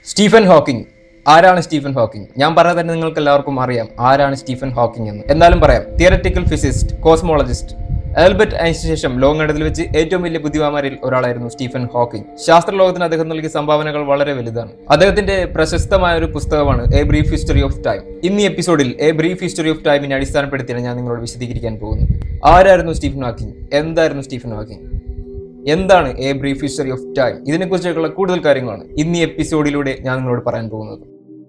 Stephen Hawking ആരാണ് Stephen Hawking ഞാൻ പറഞ്ഞ തന്നെ നിങ്ങൾക്ക് എല്ലാവർക്കും അറിയാം ആരാണ് സ്റ്റീഫൻ ഹോക്കിംഗ് എന്ന് എന്നാലും പറയാം തിയററ്റിക്കൽ ഫിസിസ്റ്റ് കോസ്മോളജിസ്റ്റ് ആൽബർട്ട് ഐൻസ്റ്റീന് ശേഷം ലോകഘട്ടത്തിൽ വെച്ച് ഏറ്റവും വലിയ ബുദ്ധിമാന്മാരിൽ ഒരാളായിരുന്നു സ്റ്റീഫൻ ഹോക്കിംഗ് ശാസ്ത്രലോകത്തിന് അദ്ദേഹം നൽകിയ സംഭാവനകൾ വളരെ വലുതാണ് അദ്ദേഹത്തിന്റെ പ്രശസ്തമായ ഒരു പുസ്തകമാണ് a brief history of time ഇന്ന് ഈ എപ്പിസോഡിൽ എ ബ്രീഫ് ഹിസ്റ്ററി ഓഫ് ടൈമിനെ അടിസ്ഥാനപ്പെടുത്തിയാണ് ഞാൻ നിങ്ങളോട് വിശദീകരിക്കാൻ പോകുന്നത് ആരായിരുന്നു സ്റ്റീഫൻ ഹോക്കിംഗ് എന്തായിരുന്നു സ്റ്റീഫൻ ഹോക്കിംഗ് എന്താണ് a brief history of time ഇതിനെക്കുറിച്ചൊക്കെയുള്ള കൂടുതൽ കാര്യങ്ങളാണ് ഇന്ന് ഈ എപ്പിസോഡിലൂടെ ഞാൻ നിങ്ങളോട് പറയാൻ പോകുന്നത്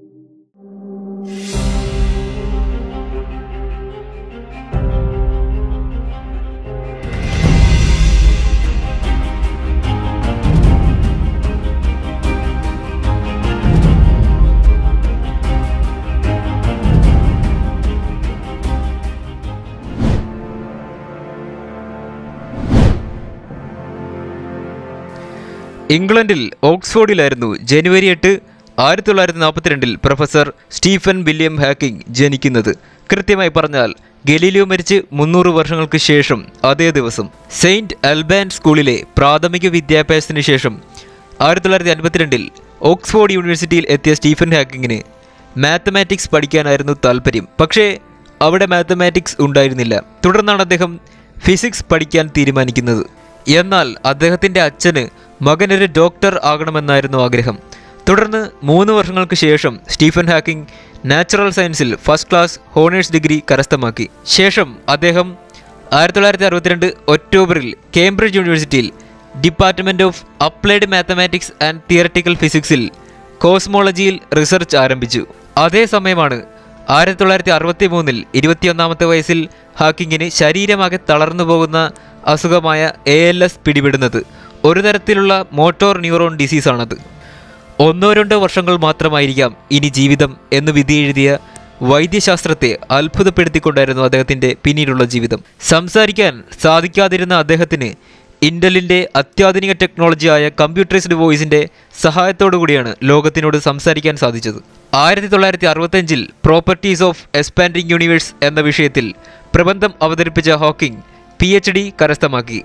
ഇംഗ്ലണ്ടിൽ ഓക്സ്ഫോർഡിലായിരുന്നു ജനുവരി എട്ട് ആയിരത്തി തൊള്ളായിരത്തി നാൽപ്പത്തിരണ്ടിൽ പ്രൊഫസർ സ്റ്റീഫൻ വില്യം ഹാക്കിംഗ് ജനിക്കുന്നത് കൃത്യമായി പറഞ്ഞാൽ ഗലീലിയോ മരിച്ച് മുന്നൂറ് വർഷങ്ങൾക്ക് ശേഷം അതേ ദിവസം സെയിൻറ്റ് അൽബാൻ സ്കൂളിലെ പ്രാഥമിക വിദ്യാഭ്യാസത്തിന് ശേഷം ആയിരത്തി തൊള്ളായിരത്തി അൻപത്തിരണ്ടിൽ ഓക്സ്ഫോർഡ് യൂണിവേഴ്സിറ്റിയിൽ എത്തിയ സ്റ്റീഫൻ ഹാക്കിങ്ങിന് മാത്തമാറ്റിക്സ് പഠിക്കാനായിരുന്നു താല്പര്യം പക്ഷേ അവിടെ മാത്തമാറ്റിക്സ് ഉണ്ടായിരുന്നില്ല തുടർന്നാണ് അദ്ദേഹം ഫിസിക്സ് പഠിക്കാൻ തീരുമാനിക്കുന്നത് എന്നാൽ അദ്ദേഹത്തിൻ്റെ അച്ഛന് മകനൊരു ഡോക്ടർ ആകണമെന്നായിരുന്നു ആഗ്രഹം തുടർന്ന് മൂന്ന് വർഷങ്ങൾക്ക് ശേഷം സ്റ്റീഫൻ ഹാക്കിംഗ് നാച്ചുറൽ സയൻസിൽ ഫസ്റ്റ് ക്ലാസ് ഹോണേഴ്സ് ഡിഗ്രി കരസ്ഥമാക്കി ശേഷം അദ്ദേഹം ആയിരത്തി തൊള്ളായിരത്തി അറുപത്തിരണ്ട് ഒക്ടോബറിൽ കേംബ്രിഡ്ജ് യൂണിവേഴ്സിറ്റിയിൽ department of applied mathematics and theoretical ഫിസിക്സിൽ കോസ്മോളജിയിൽ റിസർച്ച് ആരംഭിച്ചു അതേ സമയമാണ് ആയിരത്തി തൊള്ളായിരത്തി അറുപത്തി മൂന്നിൽ ഇരുപത്തിയൊന്നാമത്തെ വയസ്സിൽ ഹാക്കിങ്ങിന് ശരീരമാകെ തളർന്നു പോകുന്ന അസുഖമായ എ എൽ എസ് പിടിപെടുന്നത് ഒരു തരത്തിലുള്ള മോട്ടോർ ന്യൂറോൺ ഡിസീസാണത് ഒന്നോ രണ്ടോ വർഷങ്ങൾ മാത്രമായിരിക്കാം ഇനി ജീവിതം എന്ന് വിധി എഴുതിയ വൈദ്യശാസ്ത്രത്തെ അത്ഭുതപ്പെടുത്തിക്കൊണ്ടായിരുന്നു അദ്ദേഹത്തിൻ്റെ പിന്നീടുള്ള ജീവിതം സംസാരിക്കാൻ സാധിക്കാതിരുന്ന അദ്ദേഹത്തിന് ഇന്റലിൻ്റെ അത്യാധുനിക ടെക്നോളജിയായ കമ്പ്യൂട്ടറൈസ്ഡ് വോയിസിൻ്റെ സഹായത്തോടു കൂടിയാണ് ലോകത്തിനോട് സംസാരിക്കാൻ സാധിച്ചത് ആയിരത്തി തൊള്ളായിരത്തി അറുപത്തഞ്ചിൽ പ്രോപ്പർട്ടീസ് ഓഫ് എക്സ്പാൻഡിംഗ് യൂണിവേഴ്സ് എന്ന വിഷയത്തിൽ പ്രബന്ധം അവതരിപ്പിച്ച ഹോക്കിംഗ് പി എച്ച് ഡി കരസ്ഥമാക്കി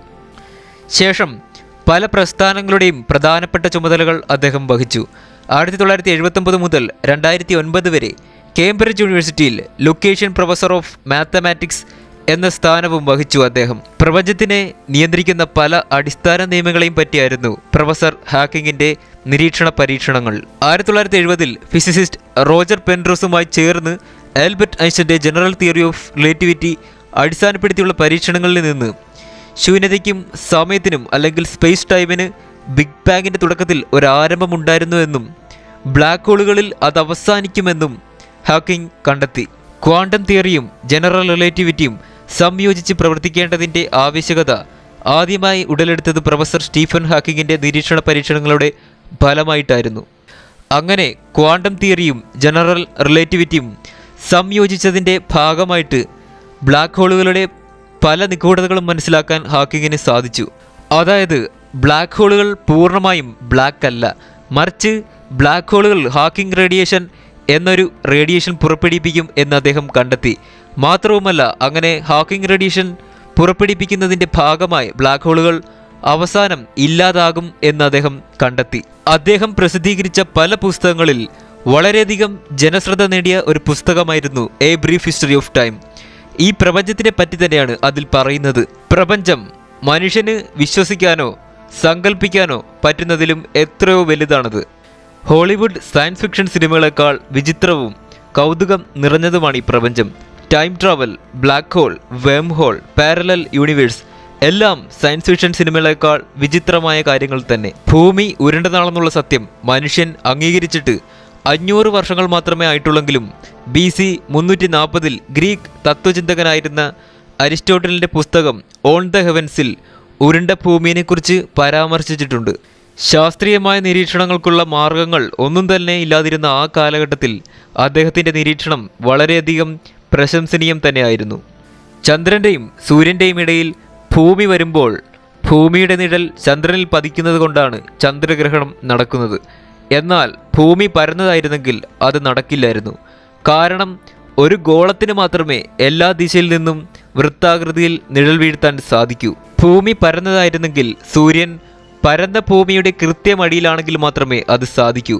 ശേഷം പല പ്രസ്ഥാനങ്ങളുടെയും പ്രധാനപ്പെട്ട ചുമതലകൾ അദ്ദേഹം വഹിച്ചു ആയിരത്തി തൊള്ളായിരത്തി എഴുപത്തൊമ്പത് മുതൽ രണ്ടായിരത്തി ഒൻപത് വരെ കേംബ്രിഡ്ജ് യൂണിവേഴ്സിറ്റിയിൽ ലൊക്കേഷൻ പ്രൊഫസർ ഓഫ് മാത്തമാറ്റിക്സ് എന്ന സ്ഥാനവും വഹിച്ചു അദ്ദേഹം പ്രപഞ്ചത്തിനെ നിയന്ത്രിക്കുന്ന പല അടിസ്ഥാന നിയമങ്ങളെയും പറ്റിയായിരുന്നു പ്രൊഫസർ ഹാക്കിങ്ങിന്റെ നിരീക്ഷണ പരീക്ഷണങ്ങൾ ആയിരത്തി തൊള്ളായിരത്തി എഴുപതിൽ ഫിസിസിസ്റ്റ് റോജർ പെൻറോസുമായി ചേർന്ന് ആൽബർട്ട് ഐൻസ്റ്റന്റെ ജനറൽ തിയറി ഓഫ് റിലേറ്റിവിറ്റി അടിസ്ഥാനപ്പെടുത്തിയുള്ള പരീക്ഷണങ്ങളിൽ നിന്ന് ശൂന്യതയ്ക്കും സമയത്തിനും അല്ലെങ്കിൽ സ്പേസ് ടൈമിന് ബിഗ് ബാങ്ങിന്റെ തുടക്കത്തിൽ ഒരു ആരംഭമുണ്ടായിരുന്നു എന്നും ബ്ലാക്ക് ഹോളുകളിൽ അത് അവസാനിക്കുമെന്നും ഹാക്കിംഗ് കണ്ടെത്തി ക്വാണ്ടം തിയറിയും ജനറൽ റിലേറ്റിവിറ്റിയും സംയോജിച്ച് പ്രവർത്തിക്കേണ്ടതിന്റെ ആവശ്യകത ആദ്യമായി ഉടലെടുത്തത് പ്രൊഫസർ സ്റ്റീഫൻ ഹാക്കിങ്ങിന്റെ നിരീക്ഷണ പരീക്ഷണങ്ങളുടെ ഫലമായിട്ടായിരുന്നു അങ്ങനെ ക്വാണ്ടം തിയറിയും ജനറൽ റിലേറ്റിവിറ്റിയും സംയോജിച്ചതിൻ്റെ ഭാഗമായിട്ട് ബ്ലാക്ക് ഹോളുകളുടെ പല നിഗൂഢതകളും മനസ്സിലാക്കാൻ ഹാക്കിങ്ങിന് സാധിച്ചു അതായത് ബ്ലാക്ക് ഹോളുകൾ പൂർണ്ണമായും ബ്ലാക്ക് അല്ല മറിച്ച് ബ്ലാക്ക് ഹോളുകൾ ഹാക്കിംഗ് റേഡിയേഷൻ എന്നൊരു റേഡിയേഷൻ പുറപ്പെടുവിപ്പിക്കും എന്ന് അദ്ദേഹം കണ്ടെത്തി മാത്രവുമല്ല അങ്ങനെ ഹാക്കിംഗ് റേഡിയേഷൻ പുറപ്പെടുവിപ്പിക്കുന്നതിൻ്റെ ഭാഗമായി ബ്ലാക്ക് ഹോളുകൾ അവസാനം ഇല്ലാതാകും എന്ന് അദ്ദേഹം കണ്ടെത്തി അദ്ദേഹം പ്രസിദ്ധീകരിച്ച പല പുസ്തകങ്ങളിൽ വളരെയധികം ജനശ്രദ്ധ നേടിയ ഒരു പുസ്തകമായിരുന്നു a brief history of time ഈ പ്രപഞ്ചത്തിനെ പറ്റി തന്നെയാണ് അതിൽ പറയുന്നത് പ്രപഞ്ചം മനുഷ്യന് വിശ്വസിക്കാനോ സങ്കല്പിക്കാനോ പറ്റുന്നതിലും എത്രയോ വലുതാണത് ഹോളിവുഡ് സയൻസ് ഫിക്ഷൻ സിനിമകളെക്കാൾ വിചിത്രവും കൗതുകം നിറഞ്ഞതുമാണ് ഈ പ്രപഞ്ചം time travel black hole worm hole parallel universe എല്ലാം സയൻസ് ഫിക്ഷൻ സിനിമകളെക്കാൾ വിചിത്രമായ കാര്യങ്ങൾ തന്നെ ഭൂമി ഉരുണ്ടതാണെന്നുള്ള സത്യം മനുഷ്യൻ അംഗീകരിച്ചിട്ട് അഞ്ഞൂറ് വർഷങ്ങൾ മാത്രമേ ആയിട്ടുള്ളെങ്കിലും ബി സി മുന്നൂറ്റി നാൽപ്പതിൽ ഗ്രീക്ക് തത്വചിന്തകനായിരുന്ന അരിസ്റ്റോട്ടലിൻ്റെ പുസ്തകം ഓൺ ദ ഹെവൻസിൽ ഉരുണ്ട ഭൂമിയെക്കുറിച്ച് പരാമർശിച്ചിട്ടുണ്ട് ശാസ്ത്രീയമായ നിരീക്ഷണങ്ങൾക്കുള്ള മാർഗങ്ങൾ ഒന്നും തന്നെ ഇല്ലാതിരുന്ന ആ കാലഘട്ടത്തിൽ അദ്ദേഹത്തിൻ്റെ നിരീക്ഷണം വളരെയധികം പ്രശംസനീയം തന്നെയായിരുന്നു ചന്ദ്രൻ്റെയും സൂര്യൻ്റെയും ഇടയിൽ ഭൂമി വരുമ്പോൾ ഭൂമിയുടെ നിഴൽ ചന്ദ്രനിൽ പതിക്കുന്നത് കൊണ്ടാണ് ചന്ദ്രഗ്രഹണം നടക്കുന്നത് എന്നാൽ ഭൂമി പരന്നതായിരുന്നെങ്കിൽ അത് നടക്കില്ലായിരുന്നു കാരണം ഒരു ഗോളത്തിന് മാത്രമേ എല്ലാ ദിശയിൽ നിന്നും വൃത്താകൃതിയിൽ നിഴൽ വീഴ്ത്താൻ സാധിക്കൂ ഭൂമി പരന്നതായിരുന്നെങ്കിൽ സൂര്യൻ പരന്ന ഭൂമിയുടെ കൃത്യമടിയിലാണെങ്കിൽ മാത്രമേ അത് സാധിക്കൂ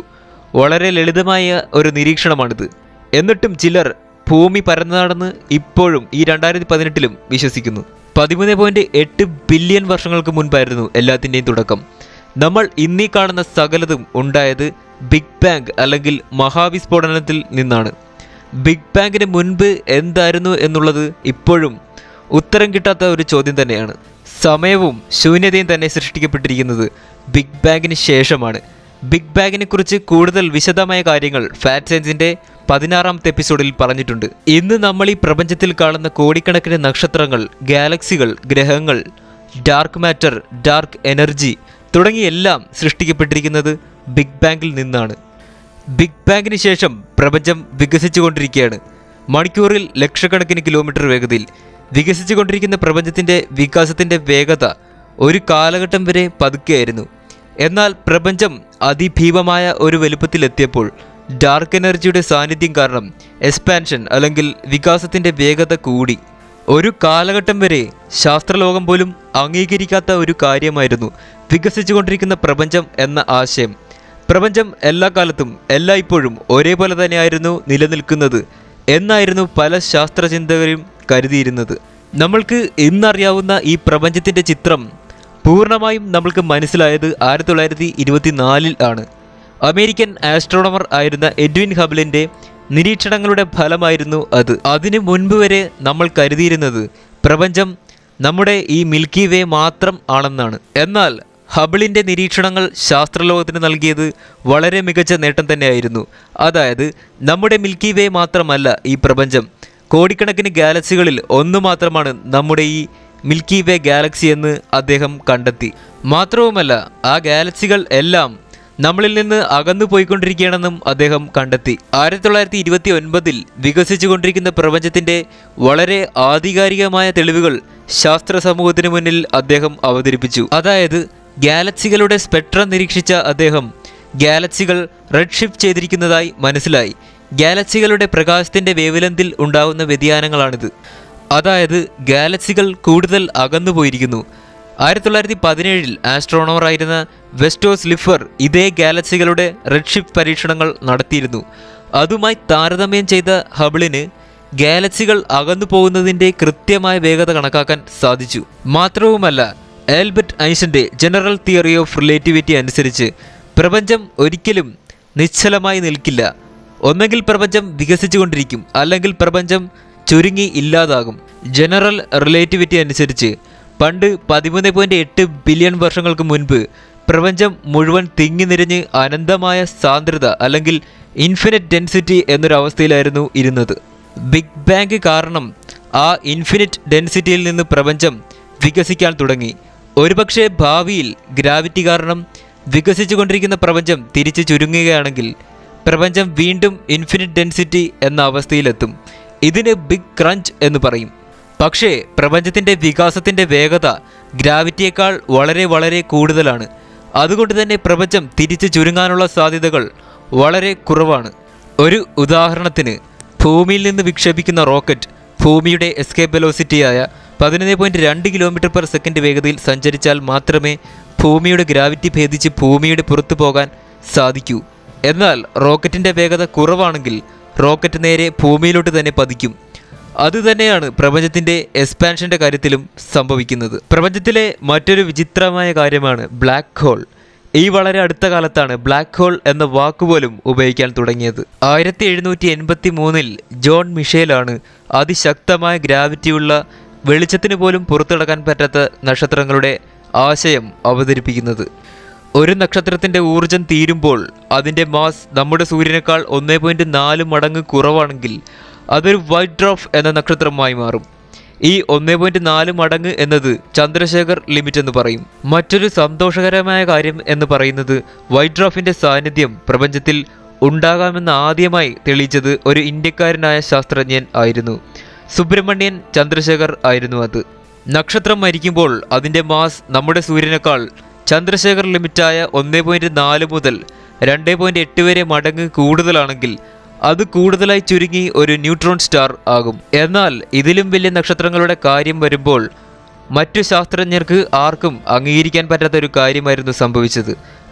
വളരെ ലളിതമായ ഒരു നിരീക്ഷണമാണിത് എന്നിട്ടും ചിലർ ഭൂമി പരന്നതാണെന്ന് ഇപ്പോഴും ഈ രണ്ടായിരത്തി പതിനെട്ടിലും വിശ്വസിക്കുന്നു പതിമൂന്ന് പോയിന്റ് എട്ട് ബില്യൺ വർഷങ്ങൾക്ക് മുൻപായിരുന്നു എല്ലാത്തിൻ്റെയും തുടക്കം നമ്മൾ ഇന്നീ കാണുന്ന സകലതും ഉണ്ടായത് ബിഗ് ബാങ് അല്ലെങ്കിൽ മഹാവിസ്ഫോടനത്തിൽ നിന്നാണ് ബിഗ് ബാങ്കിന് മുൻപ് എന്തായിരുന്നു എന്നുള്ളത് ഇപ്പോഴും ഉത്തരം കിട്ടാത്ത ഒരു ചോദ്യം തന്നെയാണ് സമയവും ശൂന്യതയും തന്നെ സൃഷ്ടിക്കപ്പെട്ടിരിക്കുന്നത് ബിഗ് ബാങ്കിന് ശേഷമാണ് ബിഗ് ബാങ്കിനെ കുറിച്ച് കൂടുതൽ വിശദമായ കാര്യങ്ങൾ ഫാറ്റ് സയൻസിന്റെ പതിനാറാമത്തെ എപ്പിസോഡിൽ പറഞ്ഞിട്ടുണ്ട് ഇന്ന് നമ്മൾ ഈ പ്രപഞ്ചത്തിൽ കാണുന്ന കോടിക്കണക്കിന് നക്ഷത്രങ്ങൾ ഗാലക്സികൾ ഗ്രഹങ്ങൾ ഡാർക്ക് മാറ്റർ ഡാർക്ക് എനർജി തുടങ്ങിയ എല്ലാം സൃഷ്ടിക്കപ്പെട്ടിരിക്കുന്നത് ബിഗ് ബാങ്കിൽ നിന്നാണ് ബിഗ് ബാങ്കിന് ശേഷം പ്രപഞ്ചം വികസിച്ചുകൊണ്ടിരിക്കുകയാണ് മണിക്കൂറിൽ ലക്ഷക്കണക്കിന് കിലോമീറ്റർ വേഗതയിൽ വികസിച്ചുകൊണ്ടിരിക്കുന്ന പ്രപഞ്ചത്തിൻ്റെ വികാസത്തിൻ്റെ വേഗത ഒരു കാലഘട്ടം വരെ പതുക്കെയായിരുന്നു എന്നാൽ പ്രപഞ്ചം അതിഭീമമായ ഒരു വലുപ്പത്തിലെത്തിയപ്പോൾ ഡാർക്ക് എനർജിയുടെ സാന്നിധ്യം കാരണം എക്സ്പാൻഷൻ അല്ലെങ്കിൽ വികാസത്തിൻ്റെ വേഗത കൂടി ഒരു കാലഘട്ടം വരെ ശാസ്ത്രലോകം പോലും അംഗീകരിക്കാത്ത ഒരു കാര്യമായിരുന്നു വികസിച്ചുകൊണ്ടിരിക്കുന്ന പ്രപഞ്ചം എന്ന ആശയം പ്രപഞ്ചം എല്ലാ കാലത്തും എല്ലായ്പ്പോഴും ഒരേപോലെ തന്നെയായിരുന്നു നിലനിൽക്കുന്നത് എന്നായിരുന്നു പല ശാസ്ത്രചിന്തകരും കരുതിയിരുന്നത് നമ്മൾക്ക് ഇന്നറിയാവുന്ന ഈ പ്രപഞ്ചത്തിൻ്റെ ചിത്രം പൂർണ്ണമായും നമ്മൾക്ക് മനസ്സിലായത് ആയിരത്തി തൊള്ളായിരത്തി ഇരുപത്തിനാലിൽ ആണ് അമേരിക്കൻ ആസ്ട്രോണമർ ആയിരുന്ന എഡ്വിൻ ഹബിളിൻ്റെ നിരീക്ഷണങ്ങളുടെ ഫലമായിരുന്നു അത് അതിനു മുൻപ് വരെ നമ്മൾ കരുതിയിരുന്നത് പ്രപഞ്ചം നമ്മുടെ ഈ മിൽക്കി വേ മാത്രം ആണെന്നാണ് എന്നാൽ ഹബിളിൻ്റെ നിരീക്ഷണങ്ങൾ ശാസ്ത്രലോകത്തിന് നൽകിയത് വളരെ മികച്ച നേട്ടം തന്നെയായിരുന്നു അതായത് നമ്മുടെ മിൽക്കി വേ മാത്രമല്ല ഈ പ്രപഞ്ചം കോടിക്കണക്കിന് ഗാലക്സികളിൽ ഒന്ന് മാത്രമാണ് നമ്മുടെ ഈ മിൽക്കി വേ ഗാലക്സി എന്ന് അദ്ദേഹം കണ്ടെത്തി മാത്രവുമല്ല ആ ഗാലക്സികൾ എല്ലാം നമ്മളിൽ നിന്ന് അകന്നു പോയിക്കൊണ്ടിരിക്കുകയാണെന്നും അദ്ദേഹം കണ്ടെത്തി ആയിരത്തി തൊള്ളായിരത്തി ഇരുപത്തി ഒൻപതിൽ വികസിച്ചുകൊണ്ടിരിക്കുന്ന പ്രപഞ്ചത്തിന്റെ വളരെ ആധികാരികമായ തെളിവുകൾ ശാസ്ത്ര സമൂഹത്തിന് മുന്നിൽ അദ്ദേഹം അവതരിപ്പിച്ചു അതായത് ഗാലക്സികളുടെ സ്പെക്ട്രം നിരീക്ഷിച്ച അദ്ദേഹം ഗാലക്സികൾ റെഡ് ഷിഫ്റ്റ് ചെയ്തിരിക്കുന്നതായി മനസ്സിലായി ഗാലക്സികളുടെ പ്രകാശത്തിന്റെ വേവലന്തിൽ ഉണ്ടാകുന്ന വ്യതിയാനങ്ങളാണിത് അതായത് ഗാലക്സികൾ കൂടുതൽ അകന്നു പോയിരിക്കുന്നു ആയിരത്തി തൊള്ളായിരത്തി പതിനേഴിൽ ആസ്ട്രോണമറായിരുന്ന വെസ്റ്റോസ് ലിഫർ ഇതേ ഗാലക്സികളുടെ റെഡ്ഷിഫ്റ്റ് പരീക്ഷണങ്ങൾ നടത്തിയിരുന്നു അതുമായി താരതമ്യം ചെയ്ത ഹബിളിന് ഗാലക്സികൾ അകന്നു പോകുന്നതിൻ്റെ കൃത്യമായ വേഗത കണക്കാക്കാൻ സാധിച്ചു മാത്രവുമല്ല ആൽബർട്ട് ഐൻസ്റ്റന്റെ ജനറൽ തിയറി ഓഫ് റിലേറ്റിവിറ്റി അനുസരിച്ച് പ്രപഞ്ചം ഒരിക്കലും നിശ്ചലമായി നിൽക്കില്ല ഒന്നെങ്കിൽ പ്രപഞ്ചം വികസിച്ചുകൊണ്ടിരിക്കും അല്ലെങ്കിൽ പ്രപഞ്ചം ചുരുങ്ങി ഇല്ലാതാകും ജനറൽ റിലേറ്റിവിറ്റി അനുസരിച്ച് പണ്ട് പതിമൂന്ന് പോയിന്റ് എട്ട് ബില്യൺ വർഷങ്ങൾക്ക് മുൻപ് പ്രപഞ്ചം മുഴുവൻ തിങ്ങി നിറഞ്ഞ് അനന്തമായ സാന്ദ്രത അല്ലെങ്കിൽ ഇൻഫിനിറ്റ് ഡെൻസിറ്റി എന്നൊരവസ്ഥയിലായിരുന്നു ഇരുന്നത് ബിഗ് ബാങ്ക് കാരണം ആ ഇൻഫിനിറ്റ് ഡെൻസിറ്റിയിൽ നിന്ന് പ്രപഞ്ചം വികസിക്കാൻ തുടങ്ങി ഒരുപക്ഷെ ഭാവിയിൽ ഗ്രാവിറ്റി കാരണം വികസിച്ചുകൊണ്ടിരിക്കുന്ന പ്രപഞ്ചം തിരിച്ചു ചുരുങ്ങുകയാണെങ്കിൽ പ്രപഞ്ചം വീണ്ടും ഇൻഫിനിറ്റ് ഡെൻസിറ്റി എന്ന അവസ്ഥയിലെത്തും ഇതിന് ബിഗ് ക്രഞ്ച് എന്ന് പറയും പക്ഷേ പ്രപഞ്ചത്തിൻ്റെ വികാസത്തിൻ്റെ വേഗത ഗ്രാവിറ്റിയേക്കാൾ വളരെ വളരെ കൂടുതലാണ് അതുകൊണ്ട് തന്നെ പ്രപഞ്ചം തിരിച്ചു ചുരുങ്ങാനുള്ള സാധ്യതകൾ വളരെ കുറവാണ് ഒരു ഉദാഹരണത്തിന് ഭൂമിയിൽ നിന്ന് വിക്ഷേപിക്കുന്ന റോക്കറ്റ് ഭൂമിയുടെ എസ്കേപ്പ് വെലോസിറ്റിയായ പതിനൊന്ന് പോയിൻറ്റ് രണ്ട് കിലോമീറ്റർ പെർ സെക്കൻഡ് വേഗതയിൽ സഞ്ചരിച്ചാൽ മാത്രമേ ഭൂമിയുടെ ഗ്രാവിറ്റി ഭേദിച്ച് ഭൂമിയുടെ പുറത്തു പോകാൻ സാധിക്കൂ എന്നാൽ റോക്കറ്റിൻ്റെ വേഗത കുറവാണെങ്കിൽ റോക്കറ്റ് നേരെ ഭൂമിയിലോട്ട് തന്നെ പതിക്കും അതുതന്നെയാണ് പ്രപഞ്ചത്തിന്റെ എക്സ്പാൻഷന്റെ കാര്യത്തിലും സംഭവിക്കുന്നത് പ്രപഞ്ചത്തിലെ മറ്റൊരു വിചിത്രമായ കാര്യമാണ് ബ്ലാക്ക് ഹോൾ ഈ വളരെ അടുത്ത കാലത്താണ് ബ്ലാക്ക് ഹോൾ എന്ന വാക്കുപോലും ഉപയോഗിക്കാൻ തുടങ്ങിയത് ആയിരത്തി എഴുന്നൂറ്റി എൺപത്തി മൂന്നിൽ ജോൺ മിഷേലാണ് അതിശക്തമായ ഗ്രാവിറ്റിയുള്ള വെളിച്ചത്തിന് പോലും പുറത്തിടക്കാൻ പറ്റാത്ത നക്ഷത്രങ്ങളുടെ ആശയം അവതരിപ്പിക്കുന്നത് ഒരു നക്ഷത്രത്തിന്റെ ഊർജം തീരുമ്പോൾ അതിന്റെ മാസ് നമ്മുടെ സൂര്യനേക്കാൾ ഒന്നേ പോയിന്റ് നാല് മടങ്ങ് കുറവാണെങ്കിൽ അതൊരു വൈറ്റ് ഡ്രോഫ് എന്ന നക്ഷത്രമായി മാറും ഈ ഒന്നേ പോയിന്റ് നാല് മടങ്ങ് എന്നത് ചന്ദ്രശേഖർ ലിമിറ്റ് എന്ന് പറയും മറ്റൊരു സന്തോഷകരമായ കാര്യം എന്ന് പറയുന്നത് വൈറ്റ് ഡ്രോഫിന്റെ സാന്നിധ്യം പ്രപഞ്ചത്തിൽ ഉണ്ടാകാമെന്ന് ആദ്യമായി തെളിയിച്ചത് ഒരു ഇന്ത്യക്കാരനായ ശാസ്ത്രജ്ഞൻ ആയിരുന്നു സുബ്രഹ്മണ്യൻ ചന്ദ്രശേഖർ ആയിരുന്നു അത് നക്ഷത്രം മരിക്കുമ്പോൾ അതിൻ്റെ മാസ് നമ്മുടെ സൂര്യനേക്കാൾ ചന്ദ്രശേഖർ ലിമിറ്റായ ഒന്നേ പോയിൻറ്റ് നാല് മുതൽ രണ്ട് പോയിൻറ്റ് എട്ട് വരെ മടങ്ങ് കൂടുതലാണെങ്കിൽ അത് കൂടുതലായി ചുരുങ്ങി ഒരു ന്യൂട്രോൺ സ്റ്റാർ ആകും എന്നാൽ ഇതിലും വലിയ നക്ഷത്രങ്ങളുടെ കാര്യം വരുമ്പോൾ മറ്റു ശാസ്ത്രജ്ഞർക്ക് ആർക്കും അംഗീകരിക്കാൻ പറ്റാത്ത ഒരു കാര്യമായിരുന്നു സംഭവിച്ചത്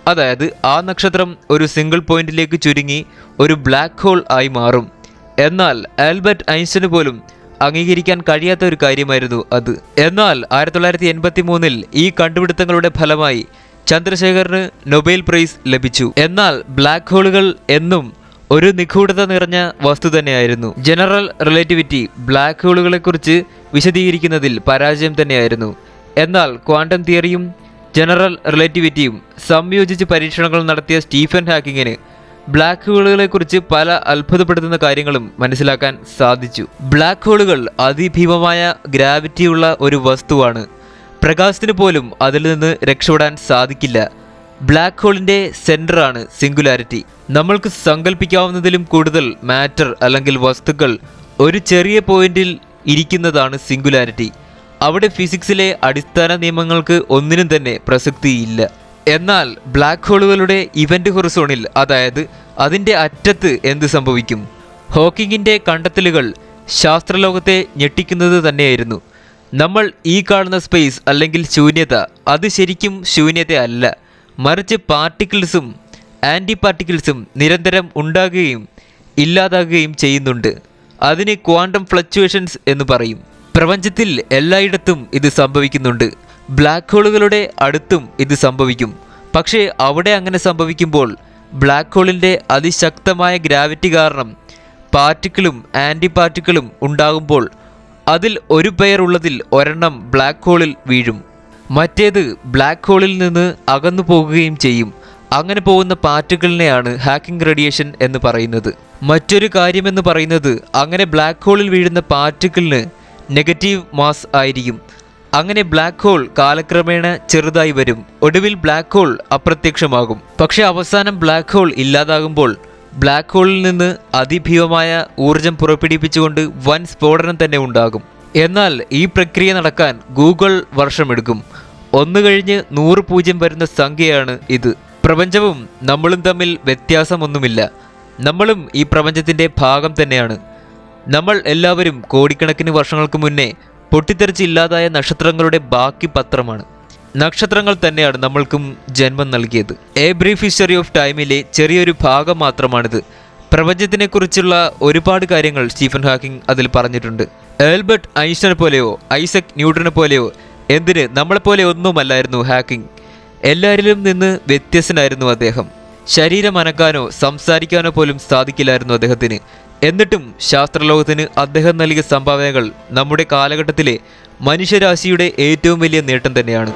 അതായത് ആ നക്ഷത്രം ഒരു സിംഗിൾ പോയിന്റിലേക്ക് ചുരുങ്ങി ഒരു ബ്ലാക്ക് ഹോൾ ആയി മാറും എന്നാൽ ആൽബർട്ട് ഐൻസ്റ്റന് പോലും അംഗീകരിക്കാൻ കഴിയാത്ത ഒരു കാര്യമായിരുന്നു അത് എന്നാൽ ആയിരത്തി തൊള്ളായിരത്തി എൺപത്തി മൂന്നിൽ ഈ കണ്ടുപിടുത്തങ്ങളുടെ ഫലമായി ചന്ദ്രശേഖറിന് നൊബേൽ പ്രൈസ് ലഭിച്ചു എന്നാൽ ബ്ലാക്ക് ഹോളുകൾ എന്നും ഒരു നിഗൂഢത നിറഞ്ഞ വസ്തു തന്നെയായിരുന്നു ജനറൽ റിലേറ്റിവിറ്റി ബ്ലാക്ക് ഹോളുകളെക്കുറിച്ച് വിശദീകരിക്കുന്നതിൽ പരാജയം തന്നെയായിരുന്നു എന്നാൽ ക്വാണ്ടം തിയറിയും ജനറൽ റിലേറ്റിവിറ്റിയും സംയോജിച്ച് പരീക്ഷണങ്ങൾ നടത്തിയ സ്റ്റീഫൻ ഹാക്കിങ്ങിന് ബ്ലാക്ക് ഹോളുകളെക്കുറിച്ച് പല അത്ഭുതപ്പെടുത്തുന്ന കാര്യങ്ങളും മനസ്സിലാക്കാൻ സാധിച്ചു ബ്ലാക്ക് ഹോളുകൾ അതിഭീമമായ ഗ്രാവിറ്റിയുള്ള ഒരു വസ്തുവാണ് പ്രകാശത്തിന് പോലും അതിൽ നിന്ന് രക്ഷപ്പെടാൻ സാധിക്കില്ല ബ്ലാക്ക് ഹോളിന്റെ സെന്ററാണ് സിംഗുലാരിറ്റി നമ്മൾക്ക് സങ്കല്പിക്കാവുന്നതിലും കൂടുതൽ മാറ്റർ അല്ലെങ്കിൽ വസ്തുക്കൾ ഒരു ചെറിയ പോയിന്റിൽ ഇരിക്കുന്നതാണ് സിംഗുലാരിറ്റി അവിടെ ഫിസിക്സിലെ അടിസ്ഥാന നിയമങ്ങൾക്ക് ഒന്നിനും തന്നെ പ്രസക്തിയില്ല എന്നാൽ ബ്ലാക്ക് ഹോളുകളുടെ ഇവന്റ് ഹൊറിസോണിൽ അതായത് അതിൻ്റെ അറ്റത്ത് എന്ത് സംഭവിക്കും ഹോക്കിങ്ങിൻ്റെ കണ്ടെത്തലുകൾ ശാസ്ത്രലോകത്തെ ഞെട്ടിക്കുന്നത് തന്നെയായിരുന്നു നമ്മൾ ഈ കാണുന്ന സ്പേസ് അല്ലെങ്കിൽ ശൂന്യത അത് ശരിക്കും ശൂന്യത അല്ല മറിച്ച് പാർട്ടിക്കിൾസും ആൻറ്റി പാർട്ടിക്കിൾസും നിരന്തരം ഉണ്ടാകുകയും ഇല്ലാതാകുകയും ചെയ്യുന്നുണ്ട് അതിന് ക്വാണ്ടം ഫ്ലക്ച്വേഷൻസ് എന്ന് പറയും പ്രപഞ്ചത്തിൽ എല്ലായിടത്തും ഇത് സംഭവിക്കുന്നുണ്ട് ബ്ലാക്ക് ഹോളുകളുടെ അടുത്തും ഇത് സംഭവിക്കും പക്ഷേ അവിടെ അങ്ങനെ സംഭവിക്കുമ്പോൾ ബ്ലാക്ക് ഹോളിൻ്റെ അതിശക്തമായ ഗ്രാവിറ്റി കാരണം പാർട്ടിക്കിളും ആൻറ്റി പാർട്ടിക്കിളും ഉണ്ടാകുമ്പോൾ അതിൽ ഒരു പെയർ ഉള്ളതിൽ ഒരെണ്ണം ബ്ലാക്ക് ഹോളിൽ വീഴും മറ്റേത് ബ്ലാക്ക് ഹോളിൽ നിന്ന് അകന്നു പോകുകയും ചെയ്യും അങ്ങനെ പോകുന്ന പാർട്ടിക്കിളിനെയാണ് ഹാക്കിംഗ് റേഡിയേഷൻ എന്ന് പറയുന്നത് മറ്റൊരു കാര്യമെന്ന് പറയുന്നത് അങ്ങനെ ബ്ലാക്ക് ഹോളിൽ വീഴുന്ന പാർട്ടിക്കിളിന് നെഗറ്റീവ് മാസ് ആയിരിക്കും അങ്ങനെ ബ്ലാക്ക് ഹോൾ കാലക്രമേണ ചെറുതായി വരും ഒടുവിൽ ബ്ലാക്ക് ഹോൾ അപ്രത്യക്ഷമാകും പക്ഷെ അവസാനം ബ്ലാക്ക് ഹോൾ ഇല്ലാതാകുമ്പോൾ ബ്ലാക്ക് ഹോളിൽ നിന്ന് അതിഭീമമായ ഊർജം പുറപ്പെടുവിപ്പിച്ചുകൊണ്ട് വൻ സ്ഫോടനം തന്നെ ഉണ്ടാകും എന്നാൽ ഈ പ്രക്രിയ നടക്കാൻ ഗൂഗിൾ വർഷമെടുക്കും ഒന്ന് കഴിഞ്ഞ് നൂറ് പൂജ്യം വരുന്ന സംഖ്യയാണ് ഇത് പ്രപഞ്ചവും നമ്മളും തമ്മിൽ വ്യത്യാസമൊന്നുമില്ല നമ്മളും ഈ പ്രപഞ്ചത്തിൻ്റെ ഭാഗം തന്നെയാണ് നമ്മൾ എല്ലാവരും കോടിക്കണക്കിന് വർഷങ്ങൾക്ക് മുന്നേ പൊട്ടിത്തെറിച്ച് ഇല്ലാതായ നക്ഷത്രങ്ങളുടെ ബാക്കി പത്രമാണ് നക്ഷത്രങ്ങൾ തന്നെയാണ് നമ്മൾക്കും ജന്മം നൽകിയത് എ ബ്രീഫ് ഹിസ്റ്ററി ഓഫ് ടൈമിലെ ചെറിയൊരു ഭാഗം മാത്രമാണിത് പ്രപഞ്ചത്തിനെക്കുറിച്ചുള്ള ഒരുപാട് കാര്യങ്ങൾ സ്റ്റീഫൻ ഹാക്കിംഗ് അതിൽ പറഞ്ഞിട്ടുണ്ട് ആൽബർട്ട് ഐൻസ്റ്റനെ പോലെയോ ഐസക് ന്യൂട്ടനെ പോലെയോ എന്തിന് നമ്മളെപ്പോലെ ഒന്നുമല്ലായിരുന്നു ഹാക്കിംഗ് എല്ലാവരിലും നിന്ന് വ്യത്യസ്തനായിരുന്നു അദ്ദേഹം ശരീരം അനക്കാനോ സംസാരിക്കാനോ പോലും സാധിക്കില്ലായിരുന്നു അദ്ദേഹത്തിന് എന്നിട്ടും ശാസ്ത്രലോകത്തിന് അദ്ദേഹം നൽകിയ സംഭാവനകൾ നമ്മുടെ കാലഘട്ടത്തിലെ മനുഷ്യരാശിയുടെ ഏറ്റവും വലിയ നേട്ടം തന്നെയാണ്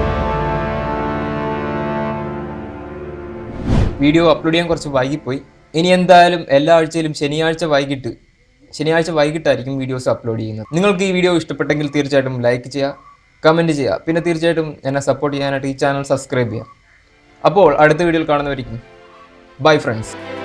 വീഡിയോ അപ്ലോഡ് ചെയ്യാൻ കുറച്ച് വൈകിപ്പോയി ഇനി എന്തായാലും എല്ലാ ആഴ്ചയിലും ശനിയാഴ്ച വൈകിട്ട് ശനിയാഴ്ച വൈകിട്ടായിരിക്കും വീഡിയോസ് അപ്ലോഡ് ചെയ്യുന്നത് നിങ്ങൾക്ക് ഈ വീഡിയോ ഇഷ്ടപ്പെട്ടെങ്കിൽ തീർച്ചയായിട്ടും ലൈക്ക് ചെയ്യുക കമൻറ്റ് ചെയ്യുക പിന്നെ തീർച്ചയായിട്ടും എന്നെ സപ്പോർട്ട് ചെയ്യാനായിട്ട് ഈ ചാനൽ സബ്സ്ക്രൈബ് ചെയ്യുക അപ്പോൾ അടുത്ത വീഡിയോയിൽ കാണുന്നവരിക്കും ബൈ ഫ്രണ്ട്സ്